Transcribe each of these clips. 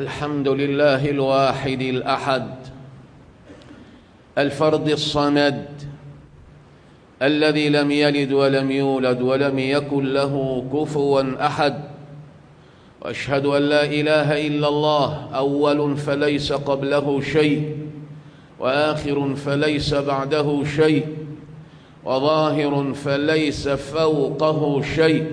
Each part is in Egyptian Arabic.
الحمد لله الواحد الأحد الفرد الصمد الذي لم يلد ولم يولد ولم يكن له كفوا أحد وأشهد أن لا إله إلا الله أول فليس قبله شيء وآخر فليس بعده شيء وظاهر فليس فوقه شيء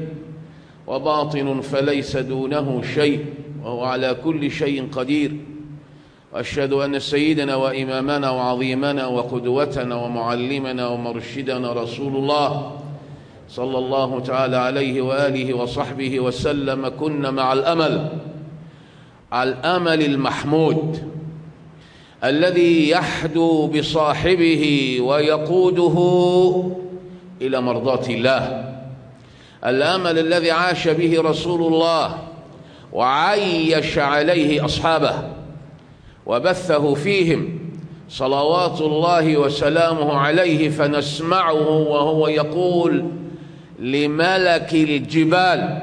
وباطن فليس دونه شيء وهو على كل شيء قدير واشهد ان سيدنا وامامنا وعظيمنا وقدوتنا ومعلمنا ومرشدنا رسول الله صلى الله تعالى عليه واله وصحبه وسلم كنا مع الامل على الامل المحمود الذي يحدو بصاحبه ويقوده الى مرضاه الله الامل الذي عاش به رسول الله وعيش عليه اصحابه وبثه فيهم صلوات الله وسلامه عليه فنسمعه وهو يقول لملك الجبال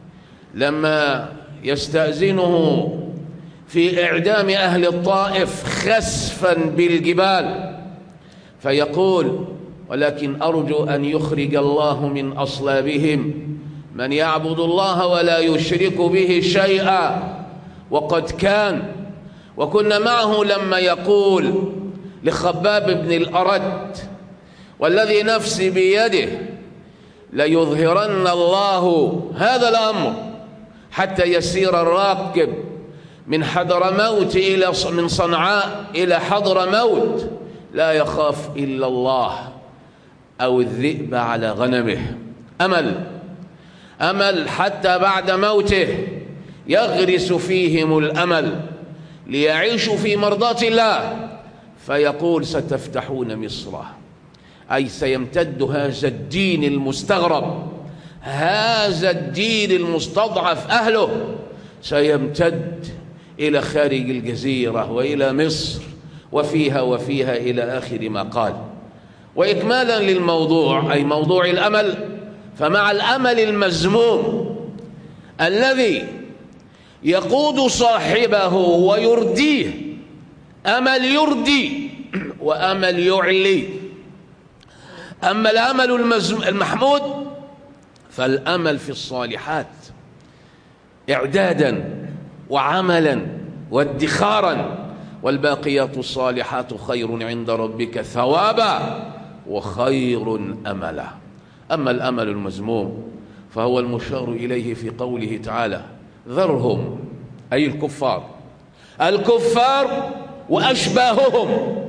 لما يستأذنه في إعدام أهل الطائف خسفا بالجبال فيقول ولكن أرجو أن يخرج الله من أصلابهم من يعبد الله ولا يشرك به شيئا وقد كان وكنا معه لما يقول لخباب بن الأرد والذي نفسي بيده ليظهرن الله هذا الأمر حتى يسير الراكب من حضرموت إلى من صنعاء إلى حضرموت لا يخاف إلا الله أو الذئب على غنمه أمل أمل حتى بعد موته يغرس فيهم الأمل ليعيشوا في مرضاة الله فيقول ستفتحون مصر أي سيمتد هذا الدين المستغرب هذا الدين المستضعف أهله سيمتد إلى خارج الجزيرة وإلى مصر وفيها وفيها إلى آخر ما قال وإكمالا للموضوع أي موضوع الأمل فمع الأمل المزموم الذي يقود صاحبه ويرديه أمل يردي وأمل يعلي أما الأمل المحمود فالأمل في الصالحات إعدادا وعملا وادخارا والباقيات الصالحات خير عند ربك ثوابا وخير أملا أما الأمل المزموم فهو المشار إليه في قوله تعالى ذرهم أي الكفار الكفار وأشباههم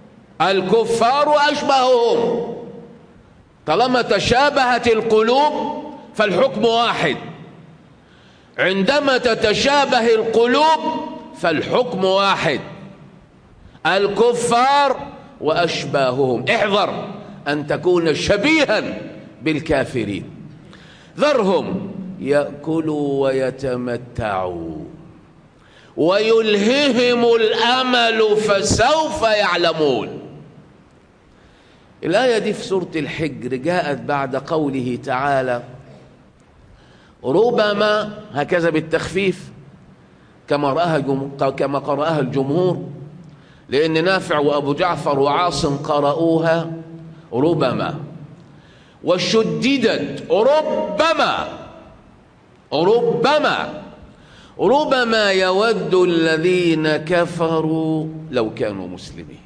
الكفار وأشباههم طالما تشابهت القلوب فالحكم واحد عندما تتشابه القلوب فالحكم واحد الكفار وأشباههم احذر أن تكون شبيها بالكافرين ذرهم يأكلوا ويتمتعوا ويلههم الأمل فسوف يعلمون الآية دي في سورة الحجر جاءت بعد قوله تعالى ربما هكذا بالتخفيف كما رآها كما قرأها الجمهور لأن نافع وأبو جعفر وعاصم قرأوها ربما وشددت ربما ربما ربما يود الذين كفروا لو كانوا مسلمين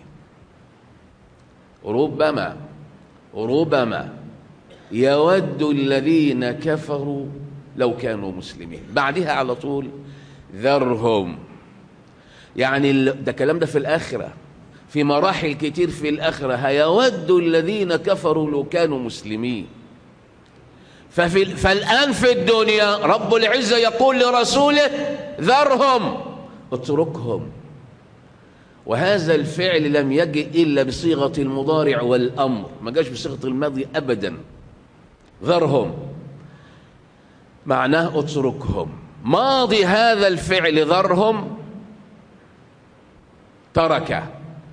ربما ربما يود الذين كفروا لو كانوا مسلمين بعدها على طول ذرهم يعني ده كلام ده في الآخرة في مراحل كتير في الآخرة هيود الذين كفروا لو كانوا مسلمين ففي فالآن في الدنيا رب العزة يقول لرسوله ذرهم اتركهم وهذا الفعل لم يجئ إلا بصيغة المضارع والأمر ما جاش بصيغة الماضي أبدا ذرهم معناه اتركهم ماضي هذا الفعل ذرهم ترك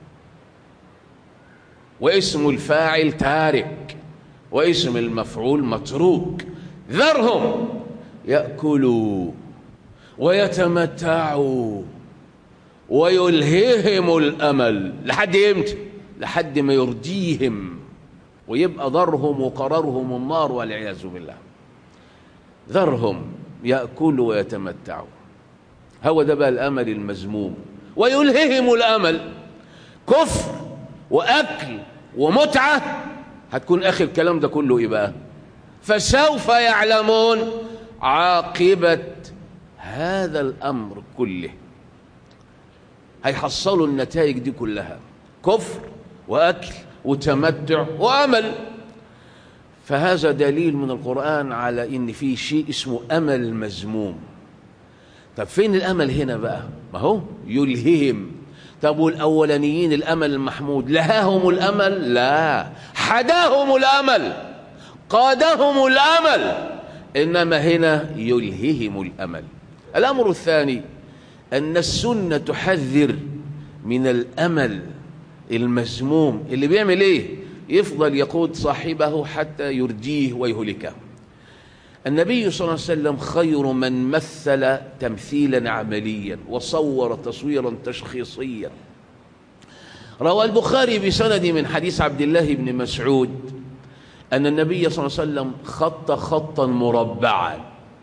واسم الفاعل تارك واسم المفعول متروك ذرهم يأكلوا ويتمتعوا ويلهيهم الامل لحد امتى لحد ما يرضيهم ويبقى ضرهم وقرارهم النار والعياذ بالله ذرهم ياكلوا ويتمتعوا هو ده بقى الامل المذموم ويلههم الامل كفر واكل ومتعه هتكون اخر الكلام ده كله ايه بقى فسوف يعلمون عاقبه هذا الامر كله هيحصلوا النتائج دي كلها كفر واكل وتمتع وامل فهذا دليل من القران على ان في شيء اسمه امل مذموم طب فين الامل هنا بقى ما هو يلههم طب والاولانيين الامل المحمود لهاهم الامل لا حداهم الامل قادهم الامل انما هنا يلههم الامل الامر الثاني ان السنه تحذر من الامل المذموم اللي بيعمل ايه يفضل يقود صاحبه حتى يرديه ويهلكه النبي صلى الله عليه وسلم خير من مثل تمثيلا عمليا وصور تصويرا تشخيصيا روى البخاري بسند من حديث عبد الله بن مسعود أن النبي صلى الله عليه وسلم خط خطا مربعا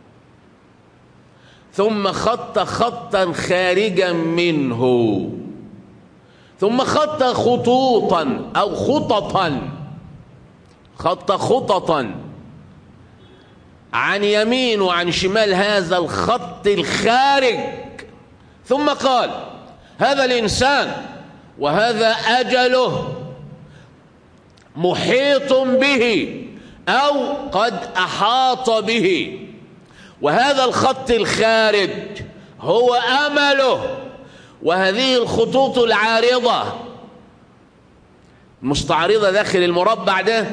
ثم خط خطا خارجا منه ثم خط خطوطا أو خططا خط خططا عن يمين وعن شمال هذا الخط الخارج ثم قال هذا الإنسان وهذا أجله محيط به أو قد أحاط به وهذا الخط الخارج هو أمله وهذه الخطوط العارضة المستعرضة داخل المربع ده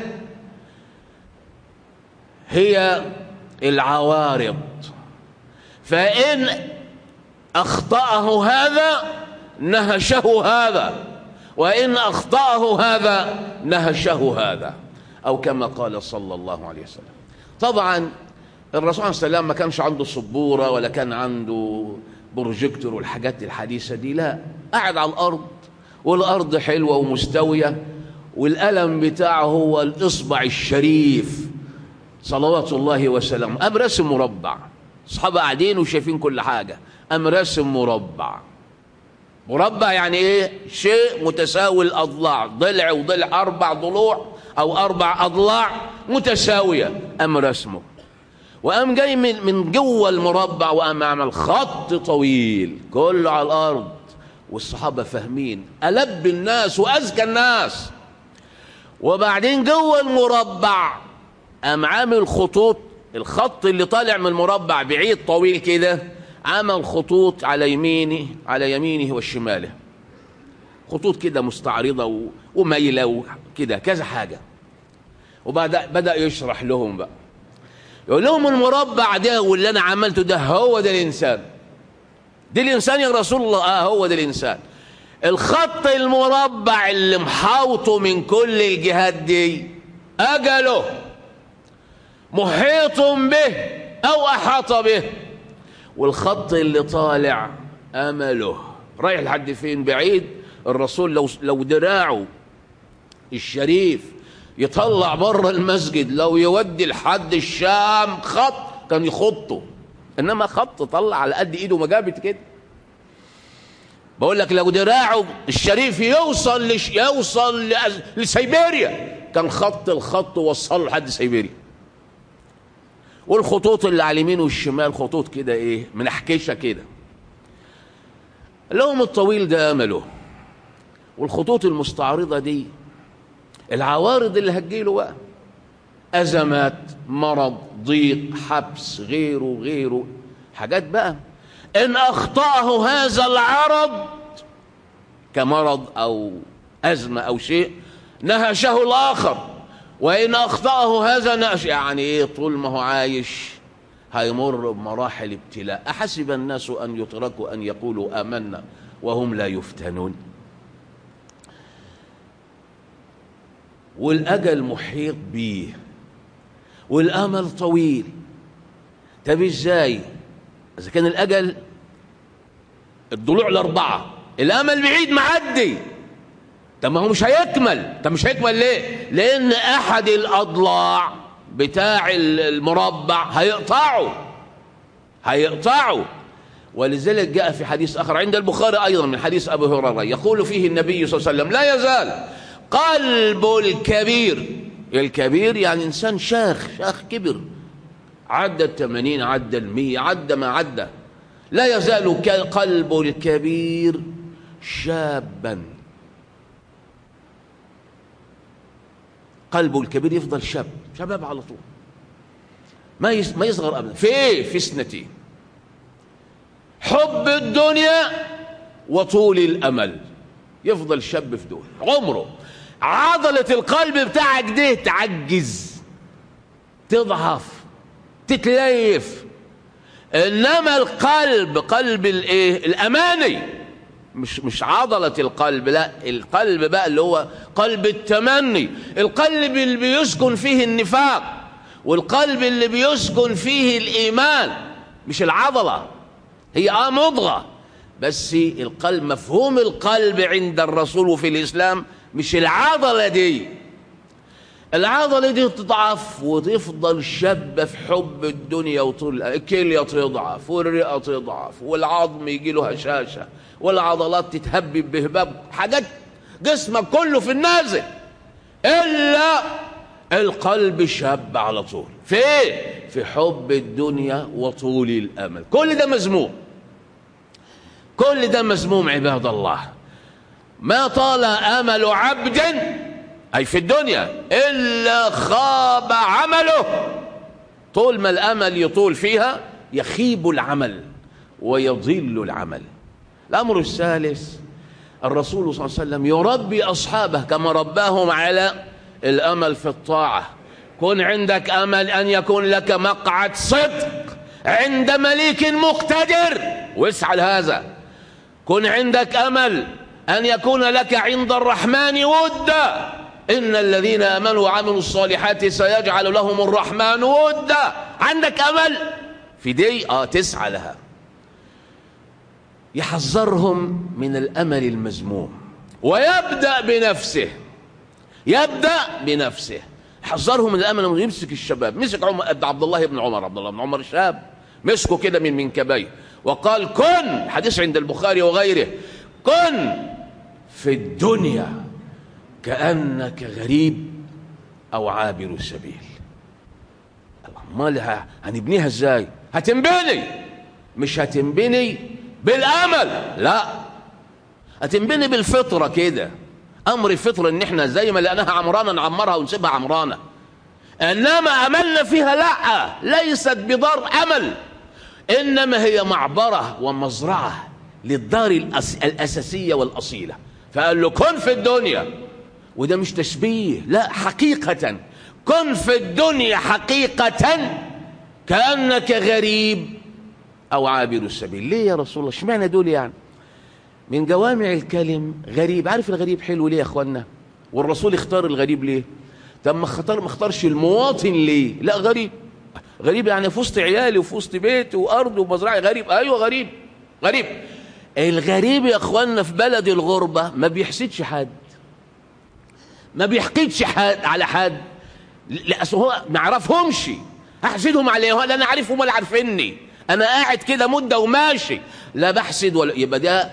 هي العوارض فإن أخطأه هذا نهشه هذا وإن أخطأه هذا نهشه هذا أو كما قال صلى الله عليه وسلم طبعا الرسول عليه السلام ما كانش عنده سبورة ولا كان عنده بروجيكتور والحاجات الحديثة دي لا قاعد على الأرض والأرض حلوة ومستوية والقلم بتاعه هو الإصبع الشريف صلوات الله وسلامه قام راسم مربع اصحابه قاعدين وشايفين كل حاجة قام راسم مربع مربع يعني ايه شيء متساوي الاضلاع ضلع وضلع اربع ضلوع او اربع اضلاع متساويه ام رسمه وقام جاي من من جوه المربع وقام عمل خط طويل كله على الارض والصحابه فاهمين الب الناس واذكى الناس وبعدين جوه المربع قام عامل خطوط الخط اللي طالع من المربع بعيد طويل كده عمل خطوط على يمينه على يمينه وشماله خطوط كده مستعرضة وميلة وكده كذا حاجة وبعد بدأ يشرح لهم بقى يقول لهم المربع ده واللي أنا عملته ده هو ده الإنسان ده الإنسان يا رسول الله آه هو ده الإنسان الخط المربع اللي محاوطه من كل الجهات دي أجله محيط به أو أحاط به والخط اللي طالع امله رايح لحد فين بعيد الرسول لو لو دراعه الشريف يطلع بره المسجد لو يودي لحد الشام خط كان يخطه انما خط طلع على قد ايده ما جابت كده بقول لك لو دراعه الشريف يوصل لش يوصل لسيبيريا كان خط الخط وصله لحد سيبيريا والخطوط اللي على اليمين والشمال خطوط كده ايه منحكشه كده لهم الطويل ده امله والخطوط المستعرضه دي العوارض اللي هتجيله بقى ازمات مرض ضيق حبس غيره غيره حاجات بقى ان اخطاه هذا العرض كمرض او ازمه او شيء نهشه الاخر وإن أخطأه هذا نأش يعني إيه طول ما هو عايش هيمر بمراحل ابتلاء أحسب الناس أن يتركوا أن يقولوا آمنا وهم لا يفتنون والأجل محيط بيه والأمل طويل طب إزاي إذا كان الأجل الضلوع الأربعة الأمل بعيد معدي طب ما هو مش هيكمل طب مش هيكمل ليه لأن أحد الأضلاع بتاع المربع هيقطعه هيقطعه ولذلك جاء في حديث آخر عند البخاري أيضا من حديث أبي هريرة يقول فيه النبي صلى الله عليه وسلم لا يزال قلب الكبير الكبير يعني إنسان شاخ شاخ كبر عدى الثمانين عدى المية عدى ما عدى لا يزال قلب الكبير شابا قلبه الكبير يفضل شاب شباب على طول ما ما يصغر ابدا في ايه في اثنتين حب الدنيا وطول الامل يفضل شاب في دول عمره عضلة القلب بتاعك دي تعجز تضعف تتليف انما القلب قلب الايه الاماني مش مش عضلة القلب لا القلب بقى اللي هو قلب التمني القلب اللي بيسكن فيه النفاق والقلب اللي بيسكن فيه الإيمان مش العضلة هي آه مضغة بس القلب مفهوم القلب عند الرسول وفي الإسلام مش العضلة دي العضلة دي تضعف وتفضل شابة في حب الدنيا وطول الكلية تضعف والرئة تضعف والعظم يجي له هشاشة والعضلات تتهبب بهباب حاجات جسمك كله في النازل إلا القلب شاب على طول في ايه في حب الدنيا وطول الامل كل ده مذموم كل ده مذموم عباد الله ما طال امل عبد اي في الدنيا الا خاب عمله طول ما الامل يطول فيها يخيب العمل ويضل العمل الامر الثالث الرسول صلى الله عليه وسلم يربي اصحابه كما رباهم على الامل في الطاعه كن عندك امل ان يكون لك مقعد صدق عند مليك مقتدر واسعى لهذا كن عندك امل ان يكون لك عند الرحمن ودا ان الذين امنوا وعملوا الصالحات سيجعل لهم الرحمن ودا عندك امل في دي اه تسعى لها يحذرهم من الامل المذموم ويبدا بنفسه يبدا بنفسه حذرهم من الامل يمسك الشباب مسك عمر عبد الله بن عمر عبد الله بن عمر شاب مسكه كده من منكبيه وقال كن حديث عند البخاري وغيره كن في الدنيا كانك غريب او عابر السبيل امال هنبنيها ازاي هتنبني مش هتنبني بالامل لا هتنبني بالفطره كده امر الفطره ان احنا زي ما لقيناها عمرانه نعمرها ونسيبها عمرانه انما املنا فيها لا ليست بدار امل انما هي معبره ومزرعه للدار الأس... الاساسيه والاصيله فقال له كن في الدنيا وده مش تشبيه لا حقيقه كن في الدنيا حقيقه كانك غريب او عابر السبيل ليه يا رسول الله اشمعنى دول يعني من جوامع الكلم غريب عارف الغريب حلو ليه يا اخوانا والرسول اختار الغريب ليه طب ما اختار ما اختارش المواطن ليه لا غريب غريب يعني في وسط عيالي وفي وسط بيتي وارض ومزرعه غريب ايوه غريب غريب الغريب يا اخوانا في بلد الغربه ما بيحسدش حد ما بيحقدش حد على حد لا اصل هو ما يعرفهمش احسدهم عليه ولا انا عارفهم ولا عارفيني انا قاعد كده مده وماشي لا بحسد ولا يبقى ده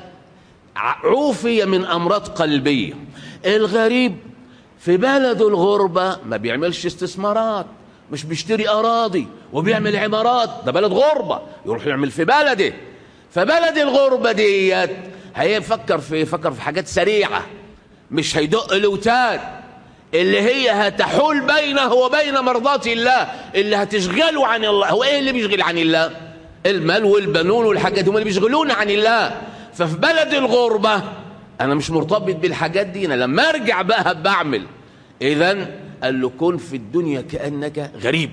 عوفي من امراض قلبيه الغريب في بلد الغربه ما بيعملش استثمارات مش بيشتري اراضي وبيعمل عمارات ده بلد غربه يروح يعمل في بلده فبلد الغربه ديت هيفكر في فكر في حاجات سريعه مش هيدق الاوتاد اللي هي هتحول بينه وبين مرضات الله اللي هتشغله عن الله هو ايه اللي بيشغل عن الله المال والبنون والحاجات هم اللي بيشغلونا عن الله ففي بلد الغربة أنا مش مرتبط بالحاجات دي أنا لما أرجع بقى بعمل إذا قال له كن في الدنيا كأنك غريب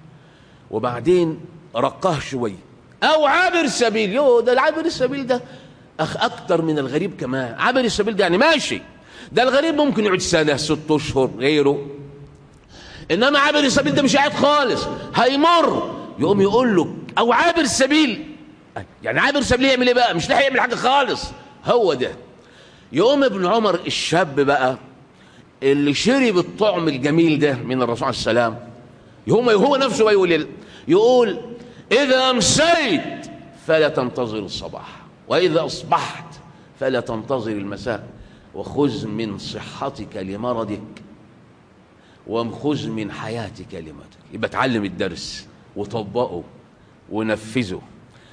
وبعدين رقاه شوية أو عابر سبيل يو ده العابر السبيل ده أخ أكتر من الغريب كمان عابر السبيل ده يعني ماشي ده الغريب ممكن يقعد سنة ست أشهر غيره إنما عابر السبيل ده مش قاعد خالص هيمر يقوم يقول له أو عابر سبيل يعني عابر سبيل يعمل ايه بقى مش لاحق يعمل حاجه خالص هو ده يقوم ابن عمر الشاب بقى اللي شرب الطعم الجميل ده من الرسول عليه السلام يقوم هو نفسه بقى يقول يقول اذا امسيت فلا تنتظر الصباح واذا اصبحت فلا تنتظر المساء وخذ من صحتك لمرضك وخذ من حياتك لموتك يبقى اتعلم الدرس وطبقه ونفذه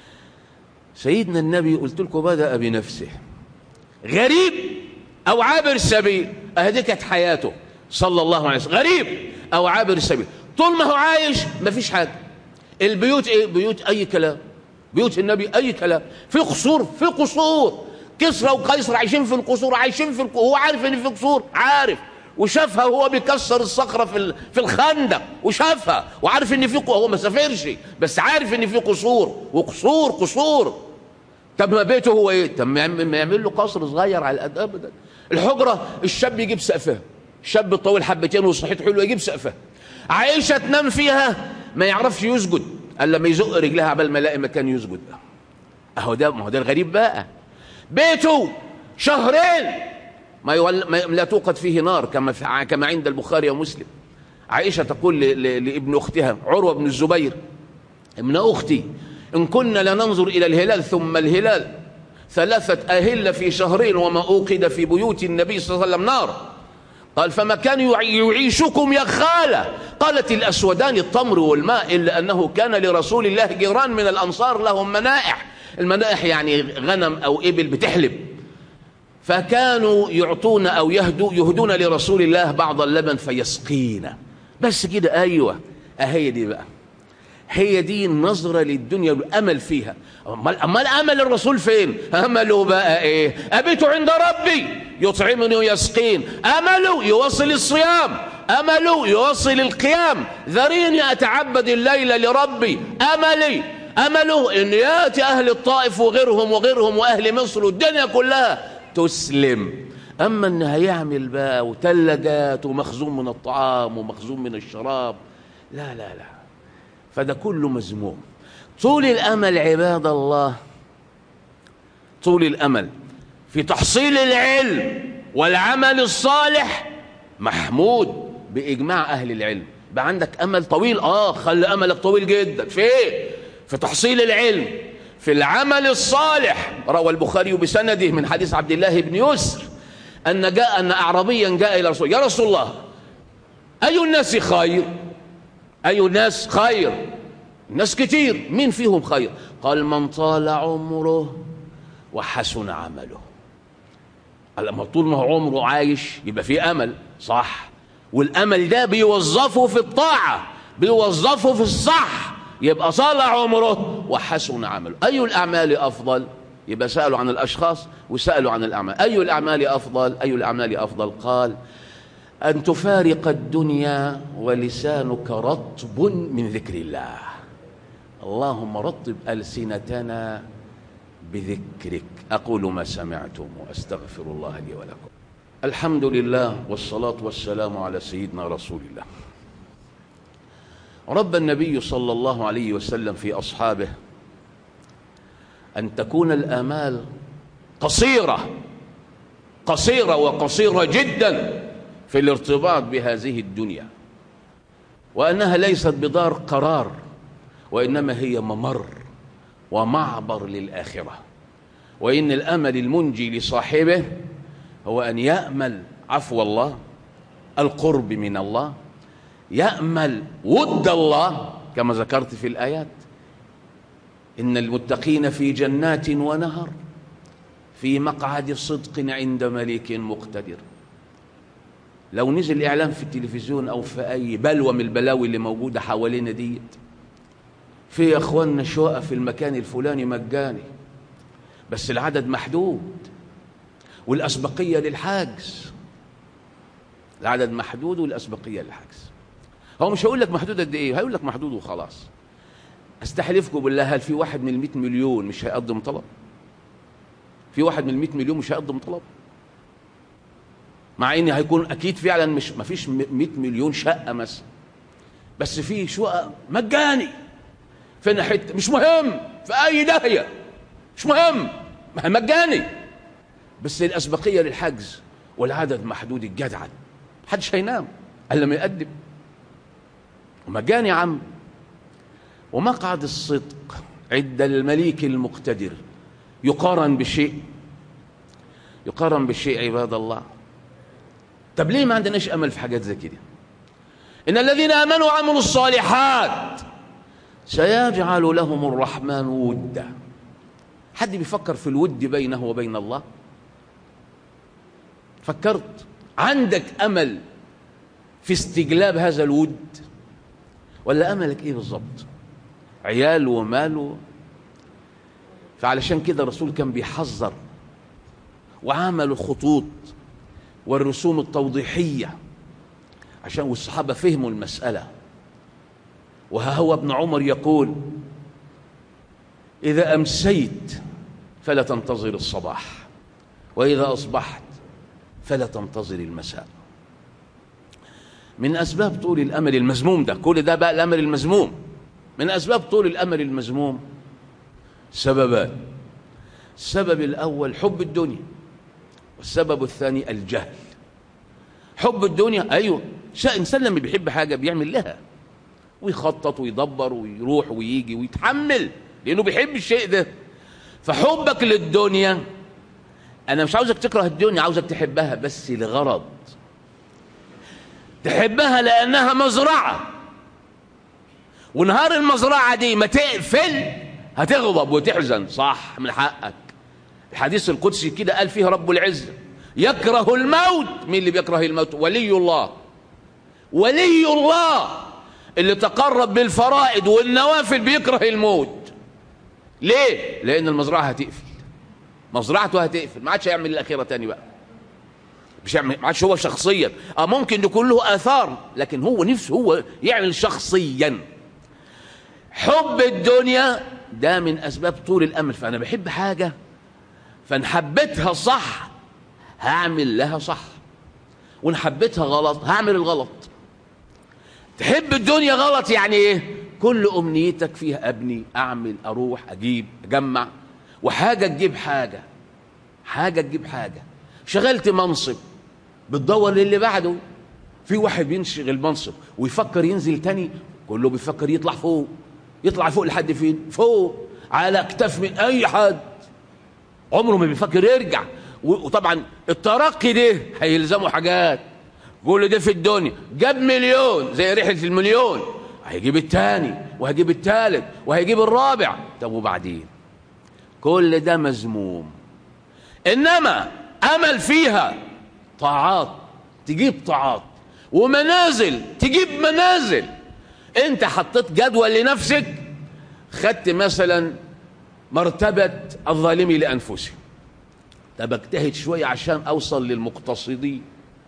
سيدنا النبي قلت لكم بدأ بنفسه غريب أو عابر السبيل أهدي كانت حياته صلى الله عليه وسلم غريب أو عابر السبيل طول ما هو عايش مفيش حاجة البيوت إيه بيوت أي كلام بيوت النبي أي كلام في قصور في قصور كسرى وقيصر عايشين في القصور عايشين في القصور هو عارف ان في قصور عارف وشافها وهو بيكسر الصخره في في الخندق وشافها وعارف ان في هو ما سافرش بس عارف ان في قصور وقصور قصور طب ما بيته هو ايه طب ما يعمل له قصر صغير على القد ابدا الحجره الشاب يجيب سقفها الشاب الطويل حبتين وصحته حلوه يجيب سقفها عائشه تنام فيها ما يعرفش يسجد الا لما يزق رجلها عبال ما يلاقي مكان يسجد اهو ده ما هو ده الغريب بقى بيته شهرين ما, يول... ما لا توقد فيه نار كما في... كما عند البخاري ومسلم عائشه تقول ل... ل... لابن اختها عروه بن الزبير ابن اختي ان كنا لننظر الى الهلال ثم الهلال ثلاثه اهل في شهرين وما اوقد في بيوت النبي صلى الله عليه وسلم نار قال فما كان يعيشكم يا خاله قالت الاسودان التمر والماء الا انه كان لرسول الله جيران من الانصار لهم منائح المنائح يعني غنم او ابل بتحلب فكانوا يعطون او يهدوا يهدون لرسول الله بعض اللبن فيسقينا بس كده ايوه اهي دي بقى هي دي النظرة للدنيا والأمل فيها أمال أمل الرسول فين أمله بقى إيه أبيت عند ربي يطعمني ويسقين أمله يوصل الصيام أمله يوصل القيام ذريني أتعبد الليل لربي أملي أمله أن يأتي أهل الطائف وغيرهم وغيرهم وأهل مصر والدنيا كلها تسلم أما أن هيعمل بقى وتلجات ومخزون من الطعام ومخزون من الشراب لا لا لا فده كله مذموم طول الأمل عباد الله طول الأمل في تحصيل العلم والعمل الصالح محمود بإجماع أهل العلم بقى عندك أمل طويل آه خلي أملك طويل جدا في إيه؟ في تحصيل العلم في العمل الصالح روى البخاري بسنده من حديث عبد الله بن يسر أن جاء أن أعرابيا جاء إلى رسول يا رسول الله أي الناس خير أي الناس خير ناس كتير مين فيهم خير قال من طال عمره وحسن عمله لما طول ما هو عمره عايش يبقى في أمل صح والأمل ده بيوظفه في الطاعة بيوظفه في الصح يبقى صال عمره وحسن عمله أي الأعمال أفضل يبقى سألوا عن الأشخاص وسألوا عن الأعمال أي الأعمال أفضل أي الأعمال أفضل قال أن تفارق الدنيا ولسانك رطب من ذكر الله اللهم رطب ألسنتنا بذكرك أقول ما سمعتم وأستغفر الله لي ولكم الحمد لله والصلاة والسلام على سيدنا رسول الله رب النبي صلى الله عليه وسلم في أصحابه أن تكون الآمال قصيرة قصيرة وقصيرة جدا في الارتباط بهذه الدنيا وأنها ليست بدار قرار وإنما هي ممر ومعبر للآخرة وإن الأمل المنجي لصاحبه هو أن يأمل عفو الله القرب من الله يأمل ود الله كما ذكرت في الآيات إن المتقين في جنات ونهر في مقعد صدق عند مليك مقتدر لو نزل إعلان في التلفزيون أو في أي بلوى من البلاوي اللي موجودة حوالينا ديت في يا أخواننا شقق في المكان الفلاني مجاني بس العدد محدود والأسبقية للحاجز العدد محدود والأسبقية للحجز هو مش هيقول لك محدود قد ايه هيقول لك محدود وخلاص استحلفكم بالله هل في واحد من ال مليون مش هيقدم طلب في واحد من ال مليون مش هيقدم طلب مع ان هيكون اكيد فعلا مش ما فيش 100 مليون شقه مثلا بس في شقق مجاني فين حته مش مهم في اي داهيه مش مهم مجاني بس الاسبقيه للحجز والعدد محدود الجدعا محدش هينام الا لما يقدم ومجاني يا عم ومقعد الصدق عند المليك المقتدر يقارن بشيء يقارن بالشيء عباد الله طب ليه ما عندناش امل في حاجات زي كده ان الذين امنوا وعملوا الصالحات سيجعل لهم الرحمن ودا حد بيفكر في الود بينه وبين الله فكرت عندك امل في استجلاب هذا الود ولا املك ايه بالظبط عيال ومال فعلشان كده الرسول كان بيحذر وعمل الخطوط والرسوم التوضيحيه عشان والصحابه فهموا المساله وها هو ابن عمر يقول اذا امسيت فلا تنتظر الصباح واذا اصبحت فلا تنتظر المساء من اسباب طول الامل المذموم ده كل ده بقى الامل المذموم من اسباب طول الامل المذموم سببان السبب الاول حب الدنيا والسبب الثاني الجهل حب الدنيا ايوه انسان لما بيحب حاجه بيعمل لها ويخطط ويدبر ويروح ويجي ويتحمل لانه بيحب الشيء ده فحبك للدنيا انا مش عاوزك تكره الدنيا عاوزك تحبها بس لغرض تحبها لانها مزرعه ونهار المزرعه دي ما تقفل هتغضب وتحزن صح من حقك الحديث القدسي كده قال فيه رب العزه يكره الموت مين اللي بيكره الموت ولي الله ولي الله اللي تقرب بالفرائض والنوافل بيكره الموت ليه لان المزرعه هتقفل مزرعته هتقفل ما عادش هيعمل الاخيره تاني بقى مش يعمل ما عادش هو شخصيا اه ممكن يكون له اثار لكن هو نفسه هو يعمل شخصيا حب الدنيا ده من اسباب طول الامل فانا بحب حاجه فان حبيتها صح هعمل لها صح وان حبيتها غلط هعمل الغلط تحب الدنيا غلط يعني ايه كل امنيتك فيها ابني اعمل اروح اجيب اجمع وحاجه تجيب حاجه حاجه تجيب حاجه شغلت منصب بتدور للي بعده في واحد بينشغل منصب ويفكر ينزل تاني كله بيفكر يطلع فوق يطلع فوق لحد فين فوق على اكتاف من اي حد عمره ما بيفكر يرجع وطبعا الترقي ده هيلزمه حاجات كل ده في الدنيا جاب مليون زي رحله المليون هيجيب الثاني وهيجيب الثالث وهيجيب الرابع طب وبعدين كل ده مذموم انما امل فيها طاعات تجيب طاعات ومنازل تجيب منازل انت حطيت جدول لنفسك خدت مثلا مرتبة الظالمي لأنفسهم طب اجتهد شوية عشان أوصل للمقتصدين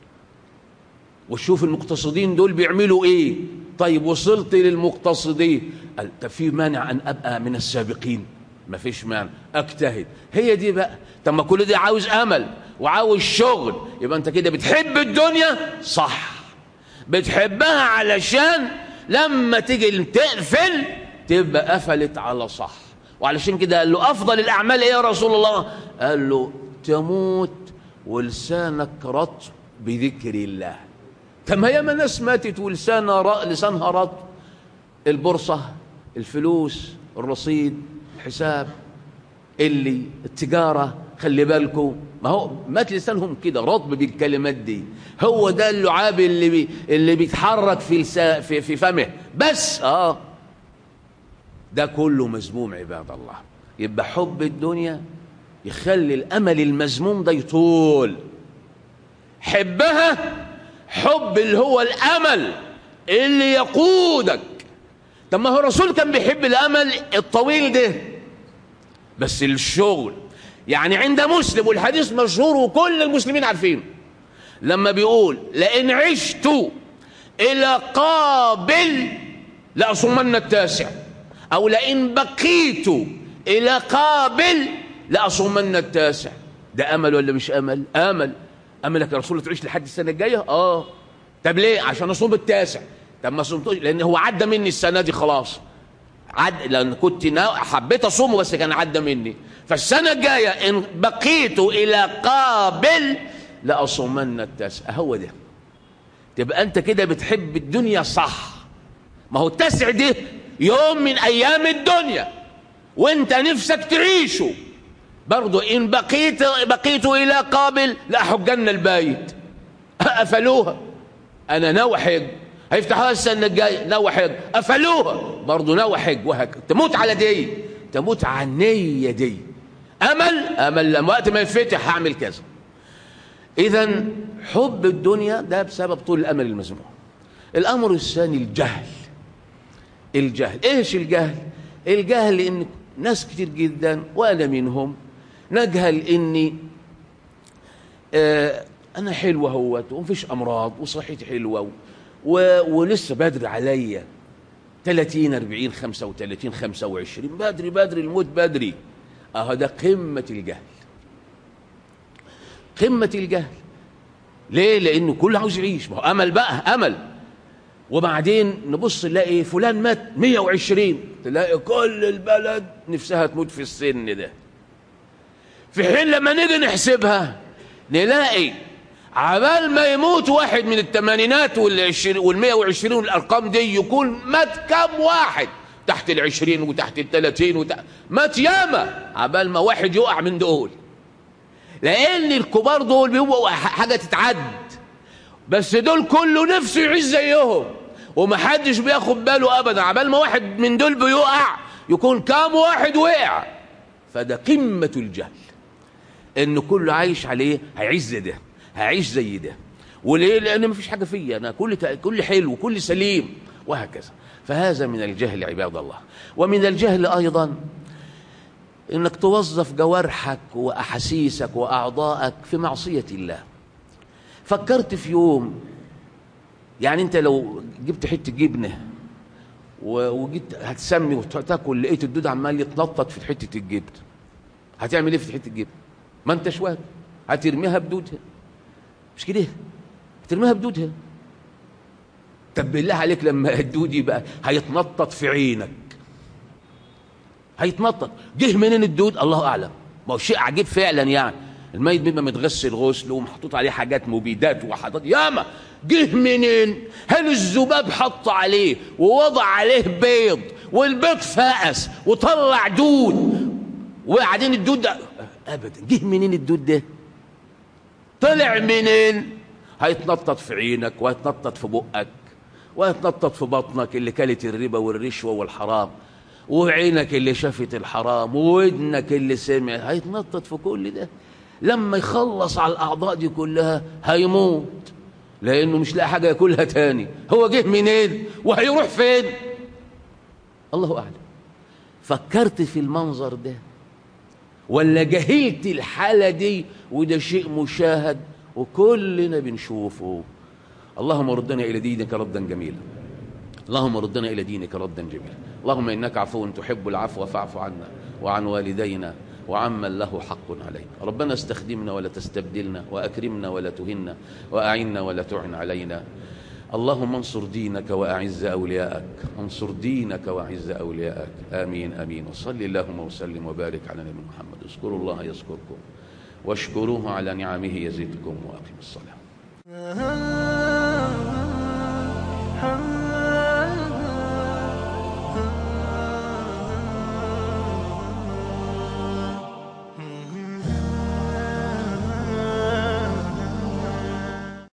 وشوف المقتصدين دول بيعملوا ايه طيب وصلت للمقتصدين قال طب في مانع ان ابقى من السابقين ما فيش مانع اجتهد هي دي بقى طب ما كل ده عاوز امل وعاوز شغل يبقى انت كده بتحب الدنيا صح بتحبها علشان لما تيجي تقفل تبقى قفلت على صح وعلشان كده قال له افضل الاعمال ايه يا رسول الله قال له تموت ولسانك رطب بذكر الله كما ياما ناس ماتت ولسانها رأ... لسانها رطب البورصه الفلوس الرصيد الحساب اللي التجاره خلي بالكم ما هو مات لسانهم كده رطب بالكلمات دي هو ده اللعاب اللي بي اللي بيتحرك في لسا في, في فمه بس اه ده كله مذموم عباد الله يبقى حب الدنيا يخلي الامل المذموم ده يطول حبها حب اللي هو الامل اللي يقودك طب ما هو الرسول كان بيحب الامل الطويل ده بس الشغل يعني عند مسلم والحديث مشهور وكل المسلمين عارفينه لما بيقول لئن عشت الى قابل لاصومن التاسع او لئن بقيت الى قابل لاصومن التاسع ده امل ولا مش امل امل املك يا رسول تعيش لحد السنه الجايه اه طب ليه عشان اصوم التاسع طب ما صمتوش لان هو عدى مني السنه دي خلاص عد لان كنت نا... حبيت اصومه بس كان عدى مني فالسنه الجايه ان بقيت الى قابل لاصومن التاسع هو ده تبقى انت كده بتحب الدنيا صح ما هو التاسع ده يوم من ايام الدنيا وانت نفسك تعيشه برضو ان بقيت بقيت الى قابل لاحجن البيت قفلوها انا ناوي حج هيفتحوها السنه الجايه ناوي حج قفلوها برضه ناوي حج وهكذا تموت على دي تموت على النيه دي امل امل لما وقت ما يفتح هعمل كذا اذا حب الدنيا ده بسبب طول الامل المزموع الامر الثاني الجهل الجهل ايش الجهل الجهل ان ناس كتير جدا وانا منهم نجهل اني آه انا حلو اهوت ومفيش امراض وصحتي حلوه و... ولسه بدري عليا 30 40 35 25 بدري بدري الموت بدري اهو ده قمه الجهل قمه الجهل ليه لانه كله عاوز يعيش ما هو امل بقى امل وبعدين نبص نلاقي فلان مات 120 تلاقي كل البلد نفسها تموت في السن ده في حين لما نيجي نحسبها نلاقي عبال ما يموت واحد من الثمانينات والمية وعشرين والأرقام دي يكون مات كم واحد تحت العشرين وتحت الثلاثين وتحت مات ياما عبال ما واحد يقع من دول لأن الكبار دول بيبقوا حاجة تتعد بس دول كله نفسه يعيش زيهم ومحدش بياخد باله أبدا عبال ما واحد من دول بيقع يكون كام واحد وقع فده قمة الجهل إن كله عايش عليه هيعيش زي ده هعيش زي ده وليه لان مفيش حاجه فيا انا كل كل حلو كل سليم وهكذا فهذا من الجهل عباد الله ومن الجهل ايضا انك توظف جوارحك واحاسيسك واعضائك في معصيه الله فكرت في يوم يعني انت لو جبت حته جبنه وجيت هتسمي وتاكل لقيت الدود عمال يتنطط في حته الجبن هتعمل ايه في حته الجبن ما انتش واكل هترميها بدودها مش كده ترميها بدودها طب بالله عليك لما الدود يبقى هيتنطط في عينك هيتنطط جه منين الدود الله اعلم ما هو شيء عجيب فعلا يعني الميت بيبقى متغسل غسل ومحطوط عليه حاجات مبيدات وحاجات ياما جه منين هل الذباب حط عليه ووضع عليه بيض والبيض فقس وطلع دود وبعدين الدود ده ابدا جه منين الدود ده طلع منين هيتنطط في عينك وهيتنطط في بقك وهيتنطط في بطنك اللي كلت الربا والرشوة والحرام وعينك اللي شافت الحرام وودنك اللي سمع هيتنطط في كل ده لما يخلص على الأعضاء دي كلها هيموت لأنه مش لاقي حاجة ياكلها تاني هو جه منين وهيروح فين الله أعلم فكرت في المنظر ده ولا جهلت الحالة دي وده شيء مشاهد وكلنا بنشوفه اللهم ردنا إلى دينك ردا جميلا اللهم ردنا إلى دينك ردا جميلا اللهم إنك عفو تحب العفو فاعف عنا وعن والدينا وعمن له حق علينا ربنا استخدمنا ولا تستبدلنا وأكرمنا ولا تهنا وأعنا ولا تعن علينا اللهم انصر دينك وأعز أولياءك انصر دينك وأعز أولياءك آمين آمين وصل اللهم وسلم وبارك على نبينا محمد اذكروا الله يذكركم واشكروه على نعمه يزدكم وأقم الصلاة